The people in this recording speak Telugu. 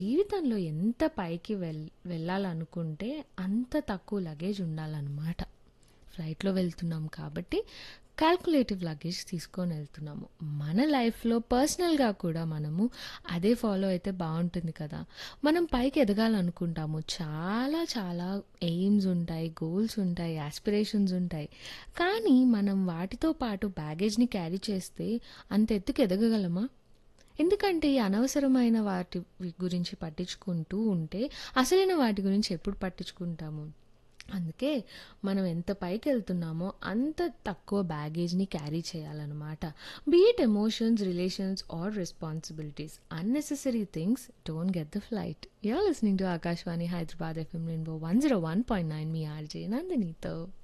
జీవితంలో ఎంత పైకి వెళ్ వెళ్ళాలనుకుంటే అంత తక్కువ లగేజ్ ఉండాలన్నమాట ఫ్లైట్లో వెళ్తున్నాం కాబట్టి క్యాల్కులేటివ్ లగేజ్ తీసుకొని వెళ్తున్నాము మన లైఫ్లో పర్సనల్గా కూడా మనము అదే ఫాలో అయితే బాగుంటుంది కదా మనం పైకి ఎదగాలనుకుంటాము చాలా చాలా ఎయిమ్స్ ఉంటాయి గోల్స్ ఉంటాయి ఆస్పిరేషన్స్ ఉంటాయి కానీ మనం వాటితో పాటు బ్యాగేజ్ని క్యారీ చేస్తే అంత ఎత్తుకు ఎదగగలమా ఎందుకంటే ఈ అనవసరమైన వాటి గురించి పట్టించుకుంటూ ఉంటే అసలైన వాటి గురించి ఎప్పుడు పట్టించుకుంటాము అందుకే మనం ఎంత పైకి వెళ్తున్నామో అంత తక్కువ బ్యాగేజ్ని క్యారీ చేయాలన్నమాట be it emotions relations or responsibilities unnecessary things don't get the flight you're listening to Akashvani Hyderabad FM Rainbow one zero one point nine మీ ఆర్జే నందినితో